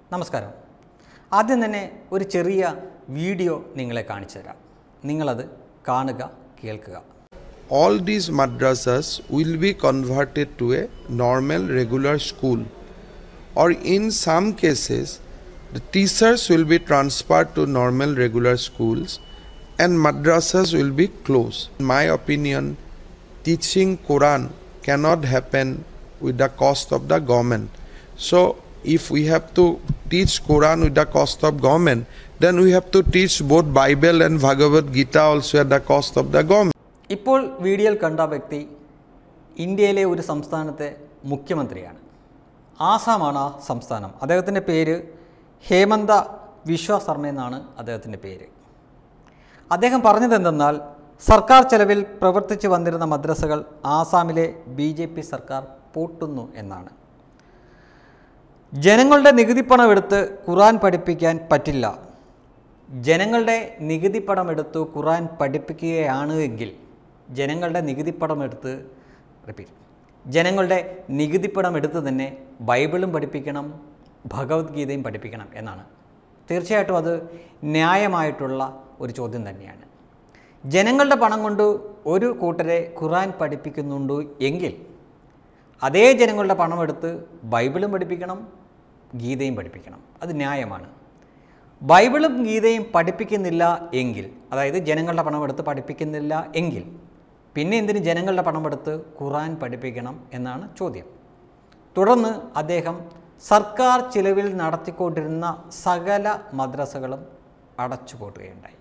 നമസ്കാരം ആദ്യം തന്നെ ഒരു ചെറിയ വീഡിയോ നിങ്ങളെ കാണിച്ചു തരാം നിങ്ങളത് കാണുക കേൾക്കുക all these madrasas will be converted to a normal regular school or in some cases the teachers will be transferred to normal regular schools and madrasas will be closed in my opinion teaching quran cannot happen with the cost of the government so if we have to teach quran with the cost of government then we have to teach both bible and bhagavad gita also at the cost of the government ഇപ്പോൾ വീഡിയോയിൽ കണ്ട വ്യക്തി ഇന്ത്യയിലെ ഒരു സംസ്ഥാനത്തെ മുഖ്യമന്ത്രിയാണ് ആസാമാണ് ആ സംസ്ഥാനം അദ്ദേഹത്തിൻ്റെ പേര് ഹേമന്ത വിശ്വ ശർമ്മ എന്നാണ് അദ്ദേഹത്തിൻ്റെ പേര് അദ്ദേഹം പറഞ്ഞത് എന്തെന്നാൽ സർക്കാർ ചെലവിൽ പ്രവർത്തിച്ചു വന്നിരുന്ന മദ്രസകൾ ആസാമിലെ ബി ജെ പി സർക്കാർ പൂട്ടുന്നു എന്നാണ് ജനങ്ങളുടെ നികുതിപ്പണം എടുത്ത് ഖുറാൻ പഠിപ്പിക്കാൻ പറ്റില്ല ജനങ്ങളുടെ നികുതിപ്പണം എടുത്തു ഖുറാൻ പഠിപ്പിക്കുകയാണ് എങ്കിൽ ജനങ്ങളുടെ നികുതിപ്പണം എടുത്ത് റിപ്പീറ്റ് ജനങ്ങളുടെ നികുതിപ്പണം എടുത്ത് തന്നെ ബൈബിളും പഠിപ്പിക്കണം ഭഗവത്ഗീതയും പഠിപ്പിക്കണം എന്നാണ് തീർച്ചയായിട്ടും അത് ന്യായമായിട്ടുള്ള ഒരു ചോദ്യം തന്നെയാണ് ജനങ്ങളുടെ പണം കൊണ്ട് ഒരു കൂട്ടരെ ഖുറാൻ പഠിപ്പിക്കുന്നുണ്ട് എങ്കിൽ അതേ ജനങ്ങളുടെ പണമെടുത്ത് ബൈബിളും പഠിപ്പിക്കണം ഗീതയും പഠിപ്പിക്കണം അത് ന്യായമാണ് ബൈബിളും ഗീതയും പഠിപ്പിക്കുന്നില്ല എങ്കിൽ അതായത് ജനങ്ങളുടെ പണമെടുത്ത് പഠിപ്പിക്കുന്നില്ല എങ്കിൽ പിന്നെ എന്തിന് ജനങ്ങളുടെ പണമെടുത്ത് ഖുറാൻ പഠിപ്പിക്കണം എന്നാണ് ചോദ്യം തുടർന്ന് അദ്ദേഹം സർക്കാർ ചിലവിൽ നടത്തിക്കൊണ്ടിരുന്ന സകല മദ്രസകളും അടച്ചുപൂട്ടുകയുണ്ടായി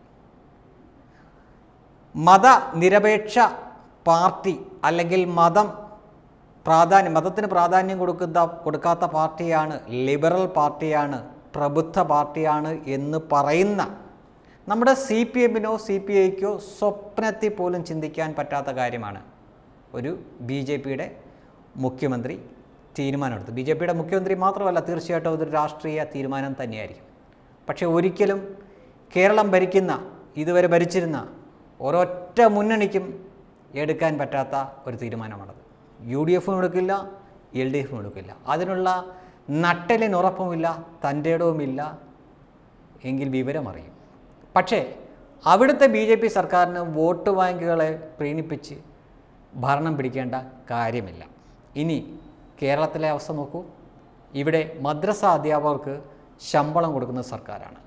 മതനിരപേക്ഷ പാർട്ടി അല്ലെങ്കിൽ മതം പ്രാധാന്യം മതത്തിന് പ്രാധാന്യം കൊടുക്കുന്ന കൊടുക്കാത്ത പാർട്ടിയാണ് ലിബറൽ പാർട്ടിയാണ് പ്രബുദ്ധ പാർട്ടിയാണ് എന്ന് പറയുന്ന നമ്മുടെ സി പി എമ്മിനോ സി പി ഐക്കോ സ്വപ്നത്തിൽ പോലും ചിന്തിക്കാൻ പറ്റാത്ത കാര്യമാണ് ഒരു ബി ജെ പിയുടെ മുഖ്യമന്ത്രി തീരുമാനമെടുത്തത് ബി ജെ പിയുടെ മുഖ്യമന്ത്രി മാത്രമല്ല തീർച്ചയായിട്ടും അതൊരു രാഷ്ട്രീയ തീരുമാനം തന്നെയായിരിക്കും പക്ഷേ ഒരിക്കലും കേരളം ഭരിക്കുന്ന ഇതുവരെ ഭരിച്ചിരുന്ന ഒരൊറ്റ മുന്നണിക്കും എടുക്കാൻ പറ്റാത്ത ഒരു തീരുമാനമാണത് യു ഡി എഫും എടുക്കില്ല എൽ ഡി എഫും എടുക്കില്ല അതിനുള്ള നട്ടലിനുറപ്പുമില്ല തൻ്റെ ഇടവുമില്ല എങ്കിൽ വിവരം അറിയും പക്ഷേ അവിടുത്തെ ബി ജെ പി സർക്കാരിന് വോട്ട് ബാങ്കുകളെ പ്രീണിപ്പിച്ച് ഭരണം പിടിക്കേണ്ട കാര്യമില്ല ഇനി കേരളത്തിലെ അവസ്ഥ നോക്കൂ ഇവിടെ മദ്രസ അധ്യാപകർക്ക് ശമ്പളം കൊടുക്കുന്നത് സർക്കാരാണ്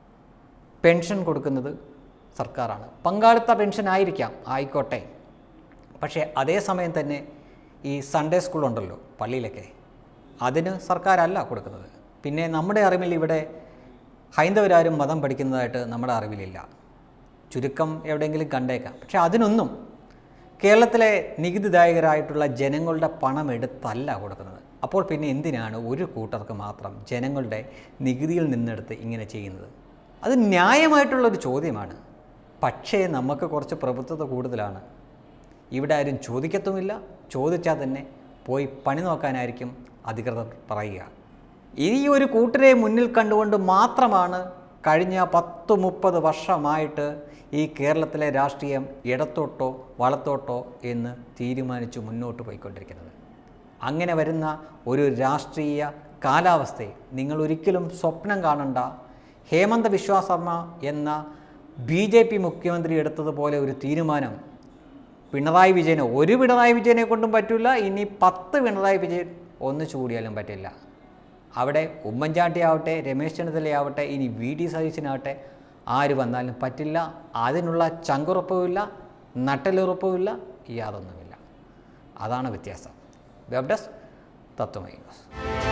പെൻഷൻ കൊടുക്കുന്നത് സർക്കാരാണ് പങ്കാളിത്ത പെൻഷൻ ആയിരിക്കാം ആയിക്കോട്ടെ പക്ഷേ അതേസമയം തന്നെ ഈ സൺഡേ സ്കൂളുണ്ടല്ലോ പള്ളിയിലൊക്കെ അതിന് സർക്കാരല്ല കൊടുക്കുന്നത് പിന്നെ നമ്മുടെ അറിവിൽ ഇവിടെ ഹൈന്ദവരാരും മതം പഠിക്കുന്നതായിട്ട് നമ്മുടെ അറിവിലില്ല ചുരുക്കം എവിടെയെങ്കിലും കണ്ടേക്കാം പക്ഷേ അതിനൊന്നും കേരളത്തിലെ നികുതിദായകരായിട്ടുള്ള ജനങ്ങളുടെ പണം എടുത്തല്ല കൊടുക്കുന്നത് അപ്പോൾ പിന്നെ എന്തിനാണ് ഒരു കൂട്ടർക്ക് മാത്രം ജനങ്ങളുടെ നികുതിയിൽ നിന്നെടുത്ത് ഇങ്ങനെ ചെയ്യുന്നത് അത് ന്യായമായിട്ടുള്ളൊരു ചോദ്യമാണ് പക്ഷേ നമുക്ക് കുറച്ച് പ്രഭുത്വത കൂടുതലാണ് ഇവിടെ ആരും ചോദിക്കത്തുമില്ല ചോദിച്ചാൽ തന്നെ പോയി പണി നോക്കാനായിരിക്കും അധികൃതർ പറയുക ഈ ഒരു കൂട്ടരെ മുന്നിൽ കണ്ടുകൊണ്ട് മാത്രമാണ് കഴിഞ്ഞ പത്ത് മുപ്പത് വർഷമായിട്ട് ഈ കേരളത്തിലെ രാഷ്ട്രീയം ഇടത്തോട്ടോ വളത്തോട്ടോ എന്ന് തീരുമാനിച്ച് മുന്നോട്ട് പോയിക്കൊണ്ടിരിക്കുന്നത് അങ്ങനെ വരുന്ന ഒരു രാഷ്ട്രീയ കാലാവസ്ഥയെ നിങ്ങൾ ഒരിക്കലും സ്വപ്നം കാണണ്ട ഹേമന്ത വിശ്വാ ശർമ്മ എന്ന ബി ജെ പി മുഖ്യമന്ത്രി എടുത്തതുപോലെ ഒരു തീരുമാനം പിണറായി വിജയന് ഒരു പിണറായി വിജയനെ കൊണ്ടും പറ്റില്ല ഇനി പത്ത് പിണറായി വിജയൻ ഒന്നിച്ചു കൂടിയാലും പറ്റില്ല അവിടെ ഉമ്മൻചാണ്ടി ആവട്ടെ രമേശ് ചെന്നിത്തലയാവട്ടെ ഇനി വി ഡി സതീശനാവട്ടെ ആര് വന്നാലും പറ്റില്ല അതിനുള്ള ചങ്കുറപ്പുമില്ല നട്ടലുറപ്പുമില്ല യാതൊന്നുമില്ല അതാണ് വ്യത്യാസം വെബ് ഡെസ്ക് തത്വമൈ ന്യൂസ്